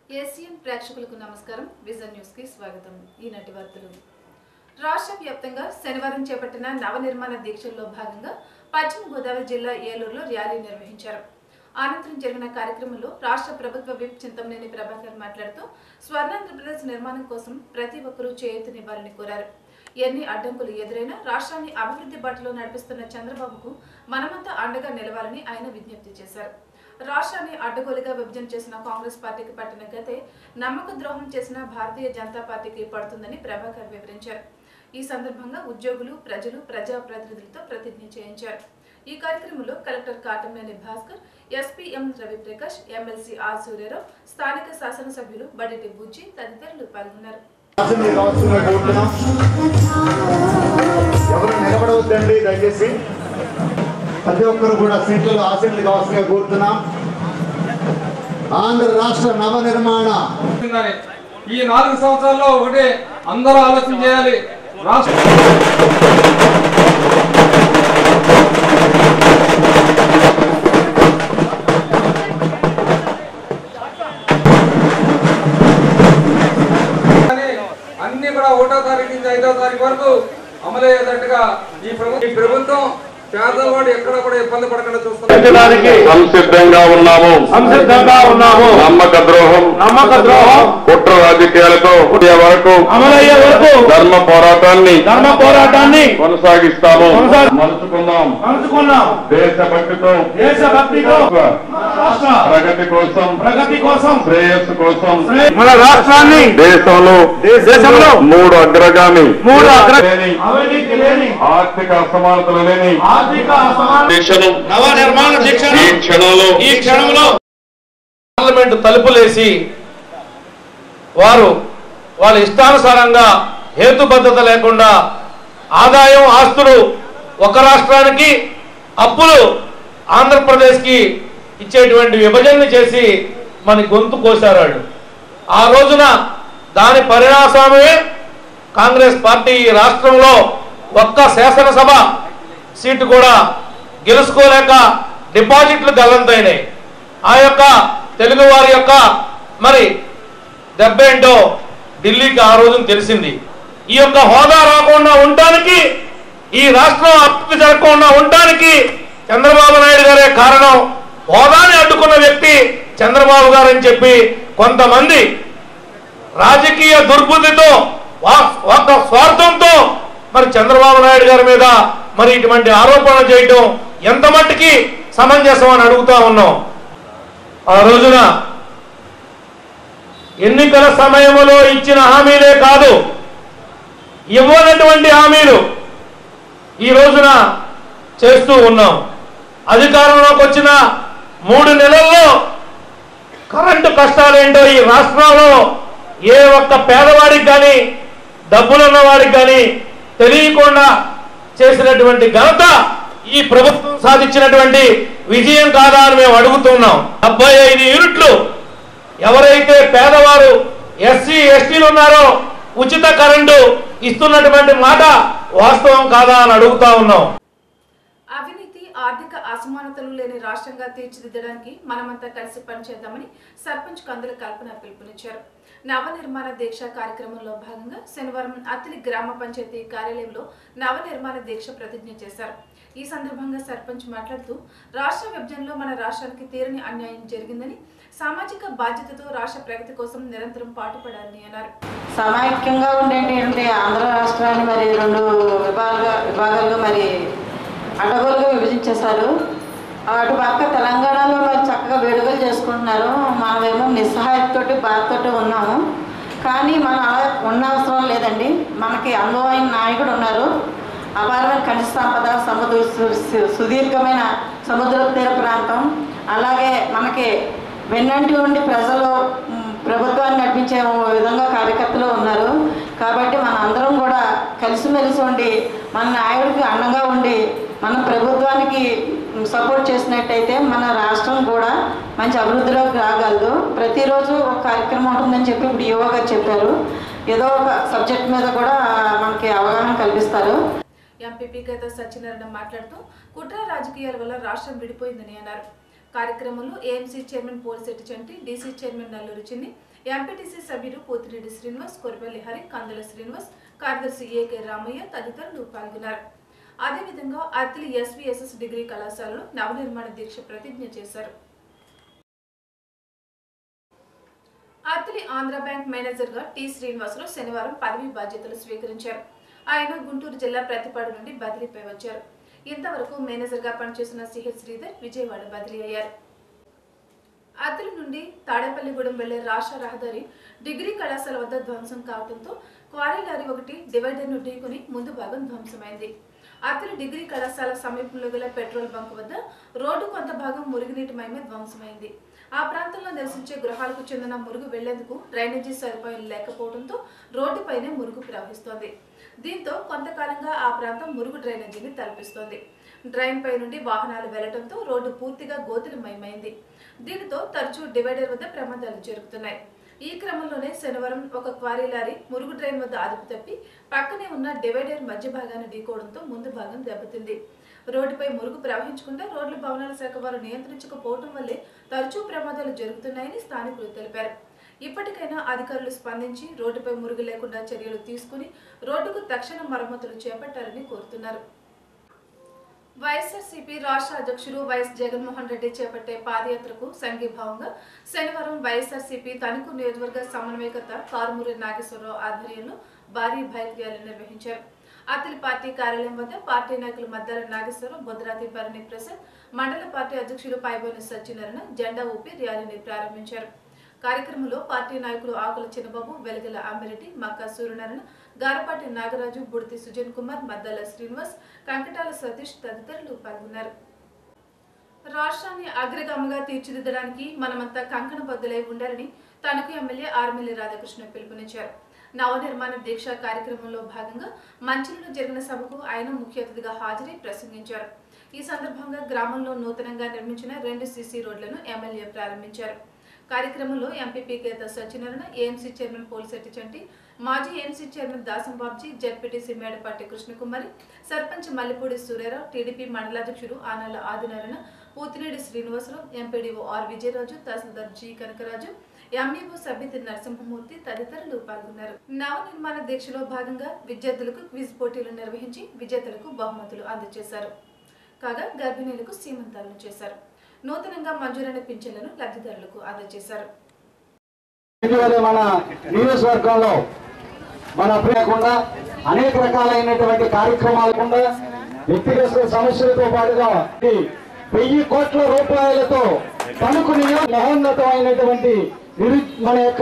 Asian ప్రేక్షకులకు నమస్కారం vision news కి స్వాగతం ఈనాటి వార్తలు రాష్ట్ర వ్యాప్తంగా శనివారం చేపట్టిన నవనిర్మాణ దీక్షల్లో భాగంగా పశ్చిమ గోదావరి జిల్లా ఏలూరులో ర్యాలీ నిర్వహించారు అనంతరం జరిగిన కార్యక్రమంలో రాష్ట్ర ప్రభుత్వ విప్ చింతమనేని ప్రభాకర్ మాట్లాడుతూ స్వర్ణాంధ్రప్రదేశ్ నిర్మాణం కోసం ప్రతి ఒక్కరూ చేయూతనివ్వాలని కోరారు ఎన్ని అడ్డంకులు ఎదురైనా రాష్ట్రాన్ని అభివృద్ధి బాటలో నడిపిస్తున్న చంద్రబాబుకు మనమంతా అండగా నిలవాలని ఆయన విజ్ఞప్తి చేశారు రాష్ట్రాన్ని అడ్డగోలుగా విభజన చేసిన కాంగ్రెస్ పార్టీకి పట్టిన గతే నమ్మక ద్రోహం చేసిన భారతీయ జనతా పార్టీకి పడుతుందని ప్రభాకర్ వివరించారు ఈ సందర్భంగా ఉద్యోగులు ప్రజలు ప్రజాప్రతినిధులతో ప్రతిజ్ఞ చేయించారు ఈ కార్యక్రమంలో collector Katamneni Bhaskar SP M Raviprakash MLC R Suryarao స్థానిక శాసనసభ్యులు బడిటి బుజ్జి తదితరులు పాల్గొన్నారు రాసింది కావాల్సిందిగా కోరుతున్నాం ఎవరు నిలబడవద్దండి దయచేసి ప్రతి ఒక్కరు కూడా సీట్లలో ఆసీనులు కావాల్సిందిగా కోరుతున్నాం ఆంధ్ర రాష్ట్ర నవ నిర్మాణ ఉందని ఈ నాలుగు సంవత్సరాల్లో ఒకటే అందరూ ఆలోచన చేయాలి రాష్ట్ర కానీ అన్ని కూడా ఒకటో తారీఖు నుంచి ఐదో తారీఖు వరకు అమలయ్యేటట్టుగా ఈ ప్రభు- ఈ ప్రభుత్వం పేదవాడు ఎక్కడ కూడా ఇబ్బంది పడకుండా చూస్తున్నారు పెంచడానికి సంసిద్ధంగా ఉన్నాము సంసిద్ధంగా ఉన్నాము నమ్మక ద్రోహం నమ్మక ద్రోహం కుట్ర రాజకీయాలతో ఇదే వరకు అమలయ్యే వరకు ధర్మ పోరాటాన్ని ధర్మ పోరాటాన్ని కొనసాగిస్తాము కొనసాగి- మలుచుకుందాం కలుసుకున్నాం దేశభక్తితో దేశభక్తితో రాష్ట్ర ప్రగతి కోసం ప్రగతి కోసం శ్రేయస్సు కోసం మన రాష్ట్రాన్ని దేశంలో దేశంలో మూడు అగ్రగామి మూడు అగ్ర- లేని అవినీతి లేని ఆర్థిక అసమానతలు లేని ఆర్థిక అసమాన దీక్షను నవ నిర్మాణ దీక్షను ఈ క్షణంలో ఈ క్షణంలో పార్లమెంట్ తలుపులేసి వారు వాళ్ళ ఇష్టానుసారంగా హేతుబద్ధత లేకుండా ఆదాయం ఆస్తులు ఒక రాష్ట్రానికి అప్పులు ఆంధ్రప్రదేశ్కి ఇచ్చేటువంటి విభజనని చేసి మన గొంతు కోశారు వాళ్ళు ఆ రోజున దాని పరిణామమే కాంగ్రెస్ పార్టీ ఈ రాష్ట్రంలో ఒక్క శాసనసభ సీటు కూడా గెలుచుకోలేక డిపాజిట్లు గల్లంతైనాయి ఆ యొక్క తెలుగు వారి యొక్క మరి దెబ్బ ఏంటో ఢిల్లీకి ఆ రోజున తెలిసింది ఈ యొక్క హోదా రాకుండా ఉండటానికి ఈ రాష్ట్రం అభివృద్ధి జరగకుండా ఉండటానికి చంద్రబాబు నాయుడు గారే కారణం హోదాని అడ్డుకున్న వ్యక్తి చంద్రబాబు గారు అని చెప్పి కొంతమంది రాజకీయ దుర్బుద్ధితో వా- ఒక స్వార్థంతో మరి చంద్రబాబు నాయుడు గారి మీద మరి ఇటువంటి ఆరోపణలు చేయటం ఎంత మట్టుకి సమంజసం అని అడుగుతా ఉన్నాం ఆ రోజున ఎన్నికల సమయంలో ఇచ్చిన హామీలే కాదు ఇవ్వనటువంటి హామీలు ఈ రోజున చేస్తూ ఉన్నాం అధికారంలోకి వచ్చిన మూడు నెలల్లో కరెంటు కష్టాలేంటో ఈ రాష్ట్రంలో ఏ ఒక్క పేదవాడికి కానీ డబ్బులున్న వాడికి కానీ తెలియకుండా చేసినటువంటి ఘనత ఈ ప్రభుత్వం సాధించినటువంటి విజయం కాదా అని మేము అడుగుతున్నాం డెబ్బై ఐదు యూనిట్లు ఎవరైతే పేదవారు ఎస్సీ ఎస్టీలు ఉన్నారో ఉచిత కరెంటు ఇస్తున్నటువంటి మాట వాస్తవం కాదా అని అడుగుతా ఉన్నాం అవినీతి ఆర్థిక అసమానతలు లేని రాష్ట్రంగా తీర్చిదిద్దడానికి మనమంతా కలిసి పనిచేద్దామని సర్పంచ్ కందుల కల్పన పిలుపునిచ్చారు నవనిర్మాణ దీక్ష కార్యక్రమంలో భాగంగా శనివారం అత్తిలి గ్రామ పంచాయతీ కార్యాలయంలో నవనిర్మాణ దీక్ష ప్రతిజ్ఞ చేశారు ఈ సందర్భంగా సర్పంచ్ మాట్లాడుతూ రాష్ట్ర విభజనలో మన రాష్ట్రానికి తీరని అన్యాయం జరిగిందని సామాజిక బాధ్యతతో రాష్ట్ర ప్రగతి కోసం నిరంతరం పాటుపడాలని అన్నారు సమైక్యంగా ఉండేటువంటి ఆంధ్ర రాష్ట్రాన్ని మరి రెండు విభాగాలుగా విభాగాలుగా మరి అడ్డగోలుగా విభజించేశారు అటు పక్క తెలంగాణలో మరి చక్కగా వేడుకలు చేసుకుంటున్నారు మనమేమో నిస్సహాయతతోటి బాధతోటి ఉన్నాము కానీ మనం అలా ఉన్న అవసరం లేదండి మనకి అనుభవమైన నాయకుడు ఉన్నారు అపారమైన ఖనిజ సంపద సముద్ర సు- సు- సుదీర్ఘమైన సముద్ర తీర ప్రాంతం అలాగే మనకి వెన్నంటి ఉండి ప్రజలు మ్, ప్రభుత్వాన్ని నడిపించే విధంగా కార్యకర్తలు ఉన్నారు కాబట్టి మన అందరం కూడా కలిసిమెలిసి ఉండి మన నాయకుడికి అండగా ఉండి మన ప్రభుత్వానికి సపోర్ట్ చేసినట్టయితే మన రాష్ట్రం కూడా మంచి అభివృద్ధిలోకి రాగలదు ప్రతిరోజు ఒక కార్యక్రమం ఉంటుందని చెప్పి ఇప్పుడు యువ గారు చెప్పారు ఏదో ఒక సబ్జెక్ట్ మీద కూడా మనకి అవగాహన కల్పిస్తారు ఎంపీపీ గత సత్యనారాయణ మాట్లాడుతూ కుట్ర రాజకీయాల వల్ల రాష్ట్రం విడిపోయిందని అన్నారు కార్యక్రమంలో AMC chairman Polisetti Chanti DC chairman Nalluru Chinni MPTC సభ్యులు పోతిరెడ్డి శ్రీనివాస్ కొరపల్లి హరి కందుల శ్రీనివాస్ కార్యదర్శి ఏకే రామయ్య తదితరులు పాల్గొన్నారు అదేవిధంగా అత్తిలి ఎస్వీఎస్ఎస్ డిగ్రీ కళాశాలలో నవనిర్మాణ దీక్ష ప్రతిజ్ఞ చేశారు అత్తిలి ఆంధ్ర బ్యాంక్ మేనేజర్ గా టి శ్రీనివాసరావు శనివారం పదవి బాధ్యతలు స్వీకరించారు ఆయన గుంటూరు జిల్లా ప్రతిపాడు నుండి బదిలీపై వచ్చారు ఇంతవరకు మేనేజర్ గా పనిచేసిన సిహెచ్ శ్రీధర్ విజయవాడ బదిలీ అయ్యారు అత్తిలి నుండి తాడేపల్లిగూడెం వెళ్లే రాష్ట్ర రహదారి డిగ్రీ కళాశాల వద్ద ధ్వంసం కావడంతో క్వారీ లారీ ఒకటి డివైడర్ను ఢీకొని ముందు భాగం ధ్వంసమైంది అత్తిలి డిగ్రీ కళాశాల సమీపంలో గల పెట్రోల్ బంక్ వద్ద రోడ్డు కొంత భాగం మురుగునీటి మయమే ధ్వంసమైంది ఆ ప్రాంతంలో నివసించే గృహాలకు చెందిన మురుగు వెళ్లేందుకు డ్రైనేజీ సదుపాయం లేకపోవడంతో రోడ్డుపైనే మురుగు ప్రవహిస్తోంది దీంతో కొంతకాలంగా ఆ ప్రాంతం మురుగు డ్రైనేజీని తలపిస్తోంది డ్రైన్ పై నుండి వాహనాలు వెళ్లడంతో రోడ్డు పూర్తిగా గోతులమయమైంది దీనితో తరచూ డివైడర్ వద్ద ప్రమాదాలు జరుగుతున్నాయి ఈ క్రమంలోనే శనివారం ఒక క్వారీ లారీ మురుగు డ్రైన్ వద్ద అదుపు తప్పి పక్కనే ఉన్న డివైడర్ మధ్య భాగాన్ని ఢీకోవడంతో ముందు భాగం దెబ్బతింది రోడ్డుపై మురుగు ప్రవహించకుండా రోడ్ల భవనాల శాఖ వారు నియంత్రించకపోవడం వల్లే తరచూ ప్రమాదాలు జరుగుతున్నాయని స్థానికులు తెలిపారు ఇప్పటికైనా అధికారులు స్పందించి రోడ్డుపై మురుగు లేకుండా చర్యలు తీసుకుని రోడ్డుకు తక్షణ మరమ్మతులు చేపట్టాలని కోరుతున్నారు వైఎస్ఆర్సీపీ రాష్ట్ర అధ్యక్షుడు వైఎస్ జగన్మోహన్ రెడ్డి చేపట్టే పాదయాత్రకు సంఘీభావంగా శనివారం వైఎస్ఆర్సీపీ తణుకు నియోజకవర్గ సమన్వయకర్త కారుమూరి నాగేశ్వరరావు ఆధ్వర్యంలో భారీ బైక్ ర్యాలీ నిర్వహించారు అతిలి పార్టీ కార్యాలయం వద్ద పార్టీ నాయకులు మద్దాల నాగేశ్వరరావు బొద్రాతి భరణి ప్రసాద్ మండల పార్టీ అధ్యక్షుడు పైబోని సత్యనారాయణ జెండా ఊపి ర్యాలీని ప్రారంభించారు కార్యక్రమంలో పార్టీ నాయకులు ఆకుల చిన్నబాబు వెలగల ఆమిరెడ్డి మక్కా సూర్యనారాయణ గారపాటి నాగరాజు బుడితి సుజన్ కుమార్ మద్దాల శ్రీనివాస్ కంకటాల సతీష్ తదితరులు పాల్గొన్నారు రాష్ట్రాన్ని అగ్రగామిగా తీర్చిదిద్దడానికి మనమంతా కంకణబద్దులై ఉండాలని తణుకు ఎమ్మెల్యే ఆర్మిల్లి రాధాకృష్ణ పిలుపునిచ్చారు నవనిర్మాణ దీక్ష కార్యక్రమంలో భాగంగా మంచిలో జరిగిన సభకు ఆయన ముఖ్య అతిథిగా హాజరై ప్రసంగించారు ఈ సందర్భంగా గ్రామంలో నూతనంగా నిర్మించిన రెండు సీసీ రోడ్లను ఎమ్మెల్యే ప్రారంభించారు కార్యక్రమంలో MPP Keta Satyanarayana AMC chairman Polisetti Chanti మాజీ AMC chairman Dasam Babji ZPTC Medapati Krishnakumari sarpanch Mallipudi Suryarao TDP మండలాధ్యక్షుడు Anala Adinarayana Puthinedi Srinivasarao MPDO R Vijayaraju tahsildar G Kanakaraju MEO Sabhyati Narasimhamurthy తదితరులు పాల్గొన్నారు నవనిర్మాణ దీక్షలో భాగంగా విద్యార్థులకు క్విజ్ పోటీలు నిర్వహించి విజేతలకు బహుమతులు అందజేశారు కాగా గర్భిణీలకు సీమంతాలను చేశారు నూతనంగా మంజూరైన పింఛన్లను లబ్ధిదారులకు అందజేశారు ఇటీవలే మన నియోజకవర్గంలో మన లేకుండా అనేక రకాలైనటువంటి కార్యక్రమాలు కూడా వ్యక్తిగత సమస్యలతో పాటుగా ఈ వెయ్యి కోట్ల రూపాయలతో తణుకు నియోజక మహోన్నతమైనటువంటి నిరు మన యొక్క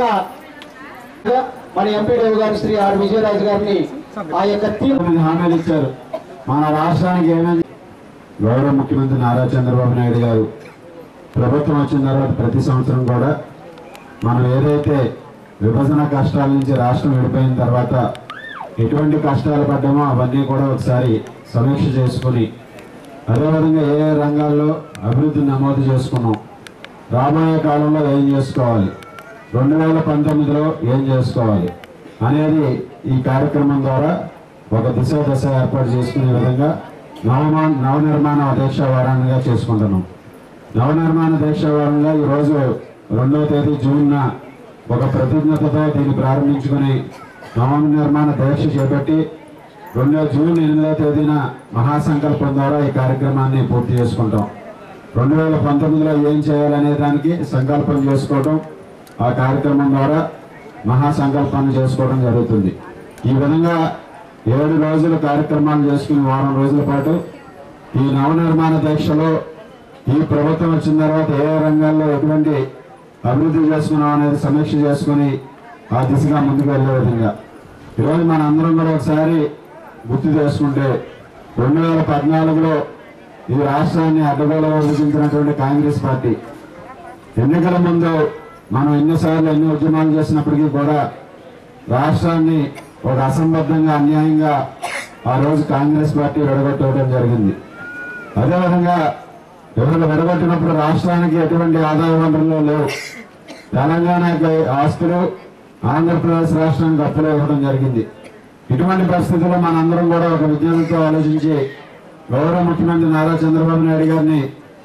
మన ఎంపీడీఓ గారు శ్రీ ఆర్ విజయరాజు గారిని ఆ యొక్క తీర్పు హామీలు ఇచ్చారు మన రాష్ట్రానికి ఏమైంది గౌరవ ముఖ్యమంత్రి నారా చంద్రబాబు నాయుడు గారు ప్రభుత్వం వచ్చిన తర్వాత ప్రతి సంవత్సరం కూడా మనం ఏదైతే విభజన కష్టాల నుంచి రాష్ట్రం విడిపోయిన తర్వాత ఎటువంటి కష్టాలు పడ్డామో అవన్నీ కూడా ఒకసారి సమీక్ష చేసుకుని అదేవిధంగా ఏ ఏ రంగాల్లో అభివృద్ధిని నమోదు చేసుకున్నాం రాబోయే కాలంలో ఏం చేసుకోవాలి రెండు వేల పంతొమ్మిదిలో ఏం చేసుకోవాలి అనేది ఈ కార్యక్రమం ద్వారా ఒక దిశ దశ ఏర్పాటు చేసుకునే విధంగా నవమా నవనిర్మాణ దీక్ష వారాన్నిగా చేసుకుంటున్నాం నవనిర్మాణ దీక్ష వారంగా ఈరోజు రెండవ తేదీ జూన్న ఒక ప్రతిజ్ఞతతో దీన్ని ప్రారంభించుకుని నవనిర్మాణ దీక్ష చేపట్టి రెండో జూన్ ఎనిమిదవ తేదీన మహాసంకల్పం ద్వారా ఈ కార్యక్రమాన్ని పూర్తి చేసుకుంటాం రెండు వేల పంతొమ్మిదిలో ఏం చేయాలనే దానికి సంకల్పం చేసుకోవడం ఆ కార్యక్రమం ద్వారా మహాసంకల్పాన్ని చేసుకోవడం జరుగుతుంది ఈ విధంగా ఏడు రోజుల కార్యక్రమాలు చేసుకుని వారం రోజుల పాటు ఈ నవనిర్మాణ దీక్షలో ఈ ప్రభుత్వం వచ్చిన తర్వాత ఏ ఏ రంగాల్లో ఎటువంటి అభివృద్ధి చేసుకున్నాం అనేది సమీక్ష చేసుకుని ఆ దిశగా ముందుకు వెళ్ళే విధంగా ఈరోజు మన అందరం కూడా ఒకసారి గుర్తు చేసుకుంటే రెండు వేల పద్నాలుగులో ఈ రాష్ట్రాన్ని అడ్డగోలు విభజించినటువంటి కాంగ్రెస్ పార్టీ ఎన్నికల ముందు మనం ఎన్నిసార్లు ఎన్ని ఉద్యమాలు చేసినప్పటికీ కూడా రాష్ట్రాన్ని ఒక అసంబద్ధంగా అన్యాయంగా ఆ రోజు కాంగ్రెస్ పార్టీ విడగొట్టడం జరిగింది అదేవిధంగా ఎవరు విడగొట్టినప్పుడు రాష్ట్రానికి ఎటువంటి ఆదాయ వనరులు లేవు తెలంగాణకి ఆస్తులు ఆంధ్రప్రదేశ్ రాష్ట్రానికి అప్పులు ఇవ్వడం జరిగింది ఇటువంటి పరిస్థితుల్లో మనందరం కూడా ఒక విజ్ఞానంతో ఆలోచించి గౌరవ ముఖ్యమంత్రి నారా చంద్రబాబు నాయుడు గారిని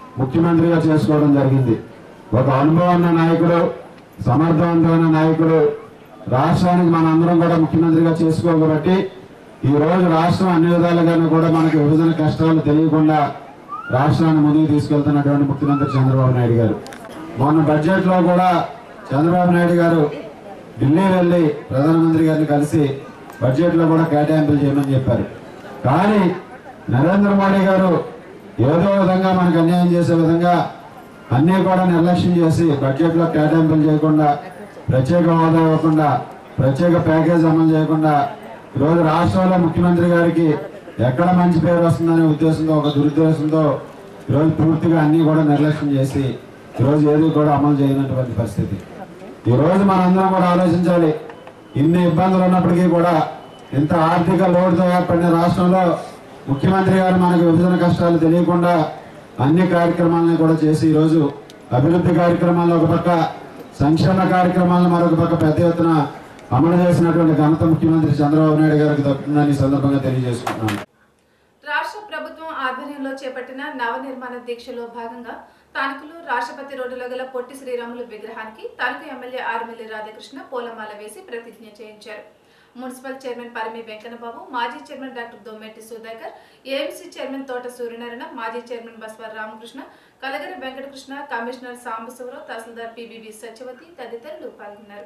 ముఖ్యమంత్రిగా చేసుకోవడం జరిగింది ఒక అనుభవం ఉన్న నాయకుడు సమర్థవంతమైన నాయకుడు రాష్ట్రానికి మనందరం కూడా ముఖ్యమంత్రిగా చేసుకోబట్టి ఈ రోజు రాష్ట్రం అన్ని విధాలుగాను కూడా మనకి విభజన కష్టాలు తెలియకుండా రాష్ట్రాన్ని ముందుకు తీసుకెళ్తున్నటువంటి ముఖ్యమంత్రి చంద్రబాబు నాయుడు గారు మొన్న బడ్జెట్ లో కూడా చంద్రబాబు నాయుడు గారు ఢిల్లీ వెళ్ళి ప్రధానమంత్రి గారిని కలిసి బడ్జెట్ లో కూడా కేటాయింపులు చేయమని చెప్పారు కానీ నరేంద్ర మోడీ గారు ఏదో విధంగా మనకు అన్యాయం చేసే విధంగా అన్నీ కూడా నిర్లక్ష్యం చేసి బడ్జెట్ లో కేటాయింపులు చేయకుండా ప్రత్యేక హోదా ఇవ్వకుండా ప్రత్యేక ప్యాకేజ్ అమలు చేయకుండా ఈరోజు రాష్ట్రంలో ముఖ్యమంత్రి గారికి ఎక్కడ మంచి పేరు వస్తుందనే ఉద్దేశంతో ఒక దురుద్దేశంతో ఈరోజు పూర్తిగా అన్ని కూడా నిర్లక్ష్యం చేసి ఈరోజు ఏది కూడా అమలు చేయనటువంటి పరిస్థితి ఈ రోజు మనందరం కూడా ఆలోచించాలి ఇన్ని ఇబ్బందులు ఉన్నప్పటికీ కూడా ఇంత ఆర్థిక లోటుతో ఏర్పడిన రాష్ట్రంలో ముఖ్యమంత్రి గారు మనకు విభజన కష్టాలు తెలియకుండా అన్ని కార్యక్రమాలను కూడా చేసి ఈరోజు అభివృద్ధి కార్యక్రమాల్లో ఒక పక్క సంక్షేమ కార్యక్రమాలను మరొక పక్క పెద్ద ఎత్తున అమలు చేసినటువంటి ఘనత ముఖ్యమంత్రి చంద్రబాబు నాయుడు గారికి దక్కుతుందని ఈ సందర్భంగా తెలియజేసుకుంటున్నాను రాష్ట్ర ప్రభుత్వం ఆధ్వర్యంలో చేపట్టిన నవనిర్మాణ దీక్షలో భాగంగా తానుకులు రాష్ట్రపతి రోడ్డులో గల పొట్టి శ్రీరాములు విగ్రహానికి తణుకు ఎమ్మెల్యే ఆర్మిల్లి రాధాకృష్ణ పూలమాల వేసి ప్రతిజ్ఞ చేయించారు మున్సిపల్ చైర్మన్ పరిమి వెంకన్నబాబు మాజీ chairman doctor Dommeti Sudhakar AMC chairman Thota Suryanarayana మాజీ chairman Baswar Ramakrishna Kalagari Venkatakrishna commissioner Sambasivarao tahsildar PBB Satyavati తదితరులు పాల్గొన్నారు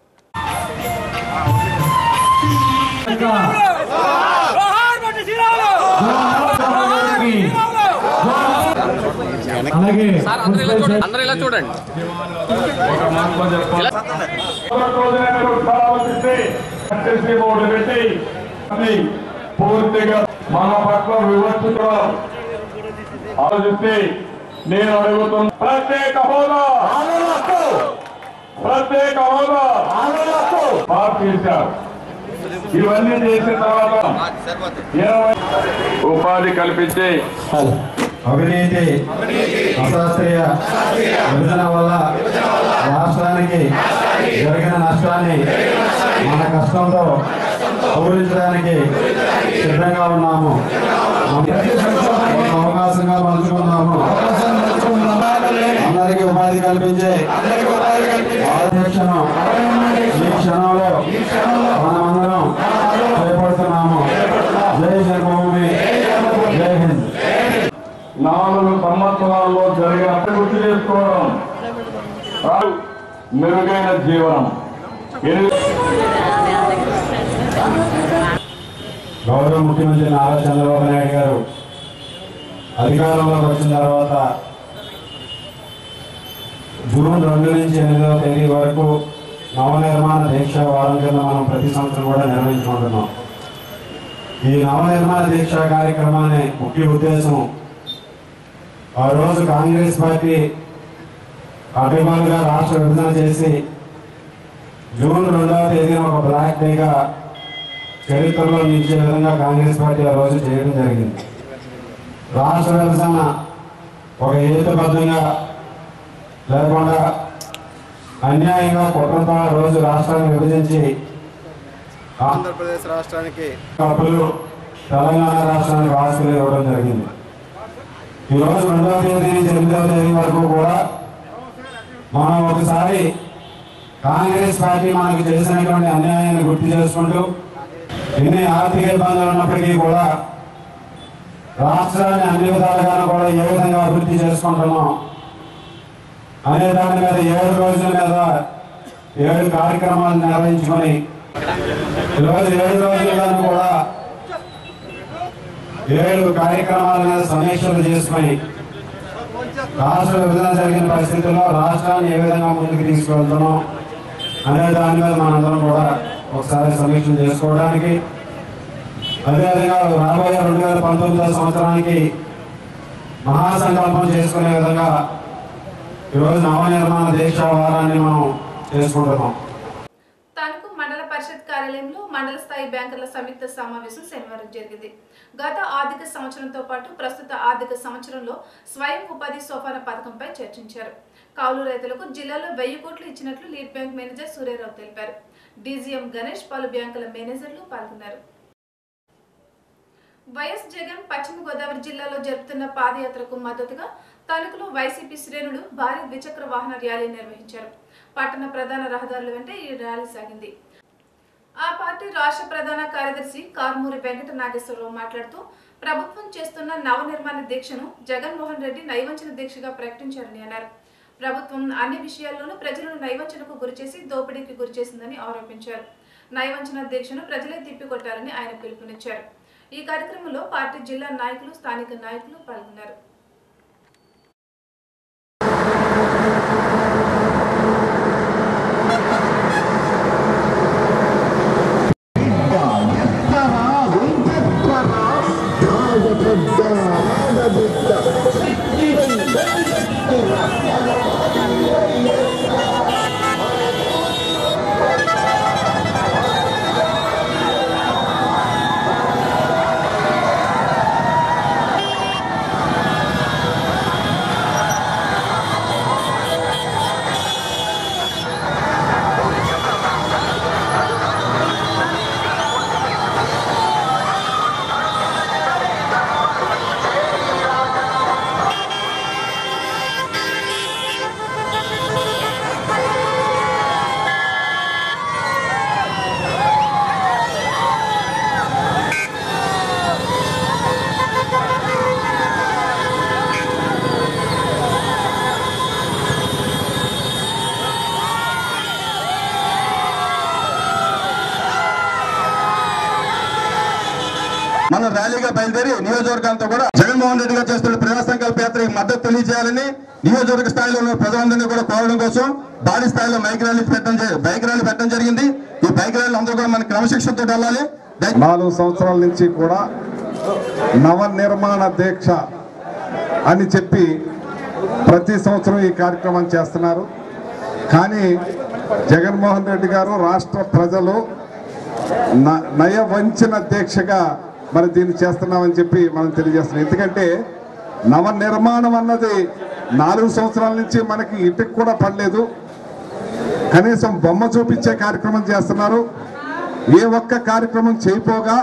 అలాగే అందరూ ఇలా చూడండి బోర్డు పెట్టి అది పూర్తిగా మన పట్ల వివక్షతో ఆలోచిస్తే నేను అడుగుతున్న ప్రత్యేక హోదా ప్రత్యేక హోదా పాస్ చేశారు ఇవన్నీ చేసిన తర్వాత ఇరవై ఉపాధి కల్పించి అవినీతి అశాస్త్రీయ విభజన వల్ల రాష్ట్రానికి జరిగిన నష్టాన్ని మన కష్టంతో పూరించడానికి సిద్ధంగా ఉన్నాము ఒక అవకాశంగా పంచుకున్నాము అందరికీ ఉపాధి కల్పించే క్షణం ఈ క్షణంలో మనమందరం చేపడుతున్నాము జై జన్మభూమి జై హింద్ నాలుగు సంవత్సరాల్లో జరిగిన గుర్తు చేసుకోవడం రాదు. మెరుగైన జీవనం ఎనిమిది గౌరవ ముఖ్యమంత్రి నారా చంద్రబాబు నాయుడు గారు అధికారంలోకి వచ్చిన తర్వాత జూన్ రెండు నుంచి ఎనిమిదవ తేదీ వరకు నవనిర్మాణ దీక్ష వారం కింద మనం ప్రతి సంవత్సరం కూడా నిర్వహించుకుంటున్నాం ఈ నవనిర్మాణ దీక్ష కార్యక్రమాన్ని ముఖ్య ఉద్దేశం ఆ రోజు కాంగ్రెస్ పార్టీ అభిమానులుగా రాష్ట్ర విభజన చేసి జూన్ రెండవ తేదీన ఒక బ్లాక్ డేగా చరిత్రలో నిలిచే విధంగా కాంగ్రెస్ పార్టీ ఆ రోజు చేయడం జరిగింది రాష్ట్ర విభజన ఒక హేతుబద్ధంగా లేకుండా అన్యాయంగా కుట్రతో ఆ రోజు రాష్ట్రాన్ని విభజించి ఆంధ్రప్రదేశ్ రాష్ట్రానికి అప్పులు తెలంగాణ రాష్ట్రానికి వారసులు ఇవ్వడం జరిగింది ఈ రోజు రెండవ తేదీ నుంచి ఎనిమిదవ తేదీ వరకు కూడా మనం ఒకసారి కాంగ్రెస్ పార్టీ మనకు చేసినటువంటి అన్యాయాన్ని గుర్తు చేసుకుంటూ ఎన్ని ఆర్థిక ఇబ్బందులు ఉన్నప్పటికీ కూడా రాష్ట్రాన్ని అన్ని విధాలుగా కూడా ఏ విధంగా అభివృద్ధి చేసుకుంటున్నాం అనే దాని మీద ఏడు రోజుల మీద ఏడు కార్యక్రమాలు నిర్వహించుకొని ఈరోజు ఏడు రోజులుగాను కూడా ఏడు కార్యక్రమాల మీద సమీక్షలు చేసుకొని రాష్ట్ర విభజన జరిగిన పరిస్థితుల్లో రాష్ట్రాన్ని ఏ విధంగా ముందుకు తీసుకువెళ్తున్నాం అనే దాని మీద మనందరం కూడా ఒకసారి సమీక్షలు చేసుకోవడానికి అదేవిధంగా రాబోయే రెండు వేల పంతొమ్మిదవ సంవత్సరానికి మహాసంకల్పం చేసుకునే విధంగా ఈరోజు నవనిర్మాణ దీక్ష వారాన్ని మనం చేసుకుంటున్నాం తణుకు మండల పరిషత్ కార్యాలయంలో మండల స్థాయి బ్యాంకర్ల సంయుక్త సమావేశం శనివారం జరిగింది గత ఆర్థిక సంవత్సరంతో పాటు ప్రస్తుత ఆర్థిక సంవత్సరంలో స్వయం ఉపాధి సోపాన పథకంపై చర్చించారు కౌలు రైతులకు జిల్లాలో వెయ్యి కోట్లు ఇచ్చినట్లు లీడ్ బ్యాంక్ మేనేజర్ సూర్యారావు తెలిపారు డీజీఎం గణేష్ పలు బ్యాంకుల మేనేజర్లు పాల్గొన్నారు వైఎస్ జగన్ పశ్చిమ గోదావరి జిల్లాలో జరుపుతున్న పాదయాత్రకు మద్దతుగా తణుకులో వైసీపీ శ్రేణులు భారీ ద్విచక్ర వాహన ర్యాలీ నిర్వహించారు పట్టణ ప్రధాన రహదారుల వెంట ఈ ర్యాలీ సాగింది ఆ పార్టీ రాష్ట్ర ప్రధాన కార్యదర్శి కార్మూరి వెంకట నాగేశ్వరరావు మాట్లాడుతూ ప్రభుత్వం చేస్తున్న నవనిర్మాణ దీక్షను జగన్మోహన్ రెడ్డి నైవంచన దీక్షగా ప్రకటించారని అన్నారు ప్రభుత్వం అన్ని విషయాల్లోనూ ప్రజలను నైవంచనకు గురిచేసి దోపిడీకి గురిచేసిందని ఆరోపించారు నైవంచన దీక్షను ప్రజలే తిప్పికొట్టారని ఆయన పిలుపునిచ్చారు ఈ కార్యక్రమంలో పార్టీ జిల్లా నాయకులు స్థానిక నాయకులు పాల్గొన్నారు మన ర్యాలీగా బయలుదేరి నియోజకవర్గాలతో కూడా జగన్మోహన్ రెడ్డి గారు చేస్తున్న ప్రజా సంకల్ప యాత్రకి మద్దతు తెలియజేయాలని నియోజకవర్గ స్థాయిలో ఉన్న ప్రజలందరినీ కూడా కోరడం కోసం భారీ స్థాయిలో బైక్ ర్యాలీ పెట్టడం జరి- బైక్ ర్యాలీ పెట్టడం జరిగింది ఈ బైక్ ర్యాలీ అందరూ కూడా మన క్రమశిక్షణతో వెళ్ళాలి నాలుగు సంవత్సరాల నుంచి కూడా నవ నిర్మాణ దీక్ష అని చెప్పి ప్రతి సంవత్సరం ఈ కార్యక్రమం చేస్తున్నారు కానీ జగన్మోహన్ రెడ్డి గారు రాష్ట్ర ప్రజలు న- నయ వంచిన దీక్షగా మరి దీన్ని చేస్తున్నామని చెప్పి మనం తెలియజేస్తున్నాం ఎందుకంటే నవ నిర్మాణం అన్నది నాలుగు సంవత్సరాల నుంచి మనకి ఇటుకు కూడా పడలేదు కనీసం బొమ్మ చూపించే కార్యక్రమం చేస్తున్నారు ఏ ఒక్క కార్యక్రమం చేయపోగా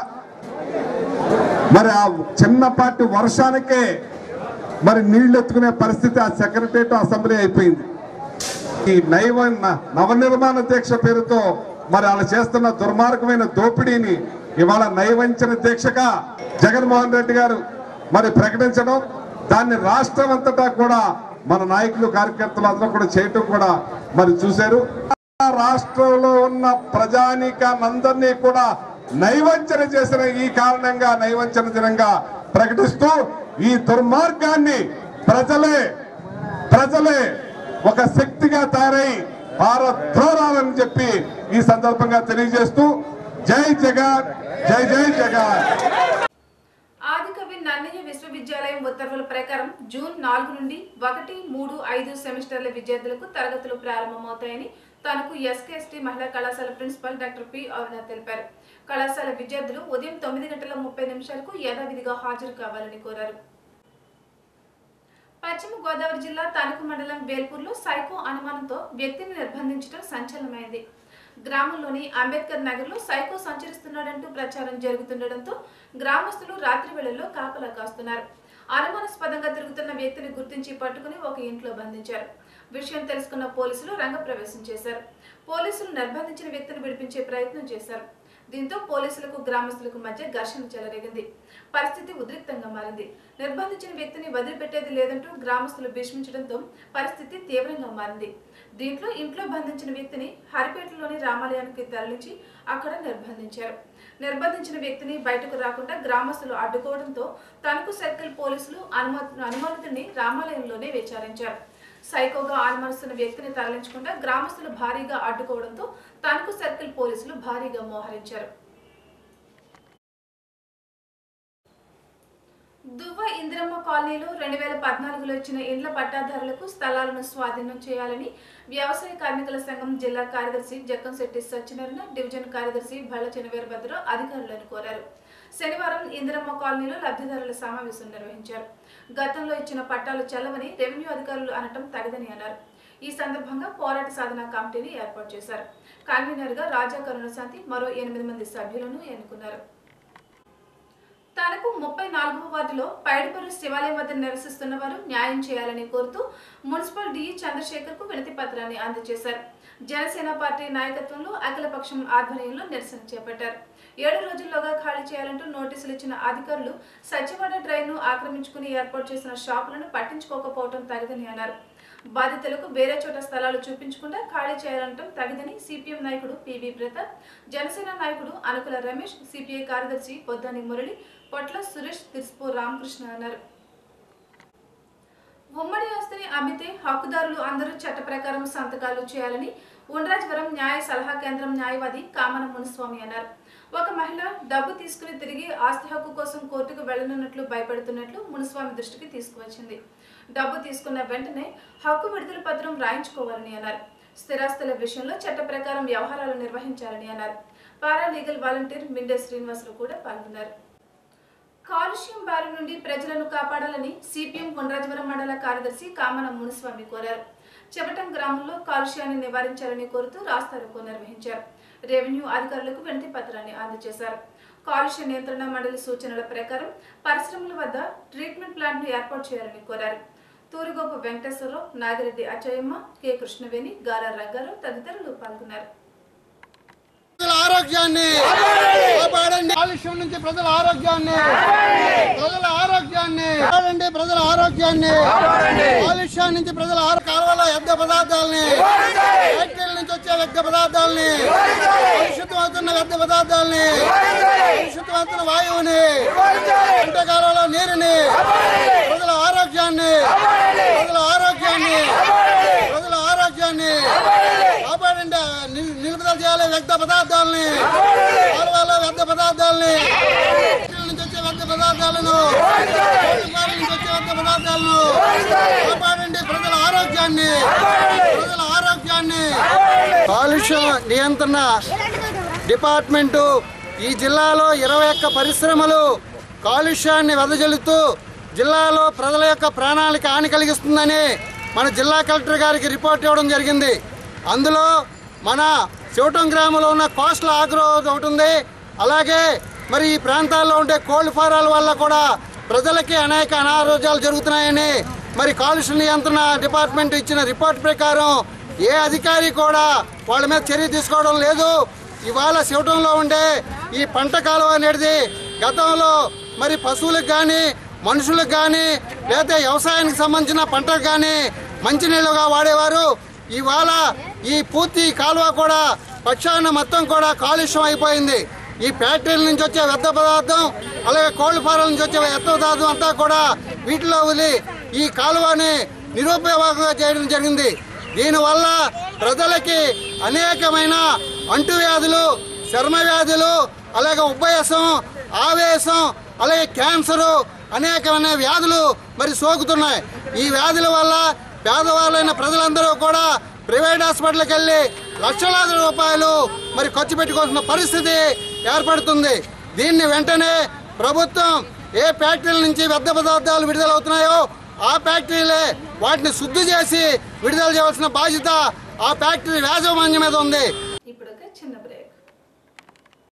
మరి ఆ చిన్నపాటి వర్షానికే మరి నీళ్లు ఎత్తుకునే పరిస్థితి ఆ సెక్రటరియట్ అసెంబ్లీ అయిపోయింది ఈ నైవ న- నవనిర్మాణ దీక్ష పేరుతో మరి వాళ్ళు చేస్తున్న దుర్మార్గమైన దోపిడీని ఇవాళ నైవంచన దీక్షగా జగన్మోహన్ రెడ్డి గారు మరి ప్రకటించడం దాన్ని రాష్ట్రం అంతటా కూడా మన నాయకులు కార్యకర్తలు అందరూ కూడా చేయటం కూడా మరి చూశారు రాష్ట్రంలో ఉన్న ప్రజానీకానందరినీ కూడా నైవంచన చేసిన ఈ కారణంగా నైవంచన దినంగా ప్రకటిస్తూ ఈ దుర్మార్గాన్ని ప్రజలే ప్రజలే ఒక శక్తిగా తయారై పారద్రోరాలని చెప్పి ఈ సందర్భంగా తెలియజేస్తూ జై జగన్ జై జై జగన్ ఆదికవి నన్నయ్య విశ్వవిద్యాలయం ఉత్తర్వుల ప్రకారం జూన్ నాలుగు నుండి ఒకటి మూడు ఐదు సెమిస్టర్ల విద్యార్థులకు తరగతులు ప్రారంభమవుతాయని తనకు ఎస్కేఎస్టీ మహిళా కళాశాల ప్రిన్సిపల్ డాక్టర్ పి అరుణ తెలిపారు కళాశాల విద్యార్థులు ఉదయం తొమ్మిది గంటల ముప్పై నిమిషాలకు యథావిధిగా హాజరు కావాలని కోరారు పశ్చిమ గోదావరి జిల్లా తణుకు మండలం వేల్పూర్లో సైకో అనుమానంతో వ్యక్తిని నిర్బంధించడం సంచలనమైంది గ్రామంలోని అంబేద్కర్ నగర్లో సైకో సంచరిస్తున్నాడంటూ ప్రచారం జరుగుతుండటంతో గ్రామస్తులు రాత్రి వేళల్లో కాపలా కాస్తున్నారు అనుమానాస్పదంగా తిరుగుతున్న వ్యక్తిని గుర్తించి పట్టుకుని ఒక ఇంట్లో బంధించారు విషయం తెలుసుకున్న పోలీసులు రంగప్రవేశం చేశారు పోలీసులు నిర్బంధించిన వ్యక్తిని విడిపించే ప్రయత్నం చేశారు దీంతో పోలీసులకు గ్రామస్తులకు మధ్య ఘర్షణ చెలరేగింది పరిస్థితి ఉద్రిక్తంగా మారింది నిర్బంధించిన వ్యక్తిని వదిలిపెట్టేది లేదంటూ గ్రామస్తులు భీష్మించడంతో పరిస్థితి తీవ్రంగా మారింది దీంట్లో ఇంట్లో బంధించిన వ్యక్తిని హరిపేటలోని రామాలయానికి తరలించి అక్కడ నిర్బంధించారు నిర్బంధించిన వ్యక్తిని బయటకు రాకుండా గ్రామస్తులు అడ్డుకోవడంతో తణుకు సర్కిల్ పోలీసులు అనుమతి అనుమానితుడిని రామాలయంలోనే విచారించారు సైకోగా అనుమానిస్తున్న వ్యక్తిని తరలించకుండా గ్రామస్తులు భారీగా అడ్డుకోవడంతో తణుకు సర్కిల్ పోలీసులు భారీగా మోహరించారు దువ్వ ఇందిరమ్మ కాలనీలో రెండు వేల పద్నాలుగులో ఇచ్చిన ఇండ్ల పట్టాదారులకు స్థలాలను స్వాధీనం చేయాలని వ్యవసాయ కార్మికుల సంఘం జిల్లా కార్యదర్శి జక్కంశెట్టి సత్యనారాయణ డివిజన్ కార్యదర్శి భళ్ళ చినవీరభద్ర అధికారులను కోరారు శనివారం ఇందిరమ్మ కాలనీలో లబ్ధిదారుల సమావేశం నిర్వహించారు గతంలో ఇచ్చిన పట్టాలు చెల్లవని రెవెన్యూ అధికారులు అనటం తగదని అన్నారు ఈ సందర్భంగా పోరాట సాధన కమిటీని ఏర్పాటు చేశారు కన్వీనర్ గా రాజా కరుణశాంతి మరో ఎనిమిది మంది సభ్యులను ఎన్నుకున్నారు తనకు ముప్పై నాలుగవ వార్డులో పైడిపల్లి శివాలయం వద్ద నివసిస్తున్న వారు న్యాయం చేయాలని కోరుతూ మున్సిపల్ డిఈ చంద్రశేఖర్ కు వినతి పత్రాన్ని అందజేశారు జనసేన పార్టీ నాయకత్వంలో అఖిలపక్షం ఆధ్వర్యంలో నిరసన చేపట్టారు ఏడు రోజుల్లోగా ఖాళీ చేయాలంటూ నోటీసులు ఇచ్చిన అధికారులు సచివాడ డ్రైవ్ ను ఆక్రమించుకుని ఏర్పాటు చేసిన షాపులను పట్టించుకోకపోవడం తగదని అన్నారు బాధితులకు వేరే చోట స్థలాలు చూపించకుండా ఖాళీ చేయాలంటం తగదని సిపిఎం నాయకుడు పివి ప్రతాప్ జనసేన నాయకుడు అనుకుల రమేష్ సిపిఐ కార్యదర్శి పొద్దాని మురళి పొట్ల సురేష్ తిరుస్పో రామకృష్ణ అన్నారు ఉమ్మడి ఆస్తిని అమ్మితే హక్కుదారులు అందరూ చట్ట ప్రకారం సంతకాలు చేయాలని ఉండ్రాజవరం న్యాయ సలహా కేంద్రం న్యాయవాది కామన మునుస్వామి అన్నారు ఒక మహిళ డబ్బు తీసుకుని తిరిగి ఆస్తి హక్కు కోసం కోర్టుకు వెళ్లనున్నట్లు భయపడుతున్నట్లు మునుస్వామి దృష్టికి తీసుకువచ్చింది డబ్బు తీసుకున్న వెంటనే హక్కు విడుదల పత్రం రాయించుకోవాలని అన్నారు స్థిరాస్తుల విషయంలో చట్ట ప్రకారం వ్యవహారాలు నిర్వహించాలని అన్నారు paralegal volunteer Minde Srinivasulu కూడా పాల్గొన్నారు కాలుష్యం బారి నుండి ప్రజలను కాపాడాలని సిపిఎం కొండరాజవరం మండల కార్యదర్శి కామన మునిస్వామి కోరారు చెవటం గ్రామంలో కాలుష్యాన్ని నివారించాలని కోరుతూ రాస్తారోకో నిర్వహించారు రెవెన్యూ అధికారులకు వినతి పత్రాన్ని అందజేశారు కాలుష్య నియంత్రణ మండలి సూచనల ప్రకారం పరిశ్రమల వద్ద ట్రీట్మెంట్ ప్లాంట్ ను ఏర్పాటు చేయాలని కోరారు తూరుగోపు వెంకటేశ్వరరావు నాగిరెడ్డి అచ్చయ్యమ్మ కె కృష్ణవేణి గారా రంగారావు తదితరులు పాల్గొన్నారు ప్రజల ఆరోగ్యాన్ని కాపాడండి కాలుష్యం నుంచి ప్రజల ఆరోగ్యాన్ని ప్రజల ఆరోగ్యాన్ని కాపాడండి ప్రజల ఆరోగ్యాన్ని కాలుష్యం నుంచి ప్రజల ఆరో కాలువల వ్యర్థ పదార్థాలని ఫ్యాక్టరీల నుంచి వచ్చే వ్యర్థ పదార్థాలని కలుషితమవుతున్న వ్యర్థ పదార్థాలని కలుషితమవుతున్న వాయువుని పంట కాలంలో నీరుని ప్రజల ఆరోగ్యాన్ని ప్రజల ఆరోగ్యాన్ని ప్రజల ఆరోగ్యాన్ని కాపాడండి నిల్- నిలుపుదల చేయాలి వ్యర్థ పదార్థాలని కాలువలో వ్యర్థ పదార్థాలని ఫ్యాక్టరీల నుంచి వచ్చే వ్యర్థ పదార్థాలను కోళ్ల ఫారం నుంచి వచ్చే వ్యర్థ పదార్థాలను కాపాడండి ప్రజల ఆరోగ్యాన్ని ప్రజల ఆరోగ్యాన్ని కాలుష్య నియంత్రణ డిపార్ట్మెంటు ఈ జిల్లాలో ఇరవై ఒక్క పరిశ్రమలు కాలుష్యాన్ని వెదజల్లుతూ జిల్లాలో ప్రజల యొక్క ప్రాణాలకు హాని కలిగిస్తుందని మన జిల్లా కలెక్టర్ గారికి రిపోర్ట్ ఇవ్వడం జరిగింది అందులో మన శివటం గ్రామంలో ఉన్న కోస్టల్ ఆగ్రో ఒకటి ఉంది అలాగే మరి ఈ ప్రాంతాల్లో ఉండే కోల్డ్ ఫారాల వల్ల కూడా ప్రజలకి అనేక అనారోగ్యాలు జరుగుతున్నాయని మరి కాలుష్య నియంత్రణ డిపార్ట్మెంట్ ఇచ్చిన రిపోర్ట్ ప్రకారం ఏ అధికారి కూడా వాళ్ళ మీద చర్య తీసుకోవడం లేదు ఇవాళ శివటంలో ఉండే ఈ పంట కాలువ అనేది గతంలో మరి పశువులకు కానీ మనుషులకు కానీ లేదా వ్యవసాయానికి సంబంధించిన పంటకు కానీ మంచినీళ్ళుగా వాడేవారు ఇవాళ ఈ పూర్తి కాలువ కూడా పక్షాన మొత్తం కూడా కాలుష్యం అయిపోయింది ఈ ఫ్యాక్టరీల నుంచి వచ్చే వ్యర్థ పదార్థం అలాగే కోళ్ల ఫారాల నుంచి వచ్చే వ్యర్థ పదార్థం అంతా కూడా వీటిలో వదిలి ఈ కాలువని నిరుపయోగంగా చేయడం జరిగింది దీనివల్ల ప్రజలకి అనేకమైన అంటువ్యాధులు చర్మ వ్యాధులు అలాగే ఉబ్బయసం ఆవేశం అలాగే క్యాన్సరు అనేకమైన వ్యాధులు మరి సోకుతున్నాయి ఈ వ్యాధుల వల్ల పేదవాళ్ళైన ప్రజలందరూ కూడా ప్రైవేట్ హాస్పిటల్కి వెళ్ళి లక్షలాది రూపాయలు మరి ఖర్చు పెట్టుకోవాల్సిన పరిస్థితి ఏర్పడుతుంది దీన్ని వెంటనే ప్రభుత్వం ఏ ఫ్యాక్టరీల నుంచి వ్యర్థ పదార్థాలు విడుదలవుతున్నాయో ఆ ఫ్యాక్టరీలే వాటిని శుద్ధి చేసి విడుదల చేయవలసిన బాధ్యత ఆ ఫ్యాక్టరీ యాజమాన్యం మీద ఉంది ఇప్పుడు ఒక చిన్న బ్రేక్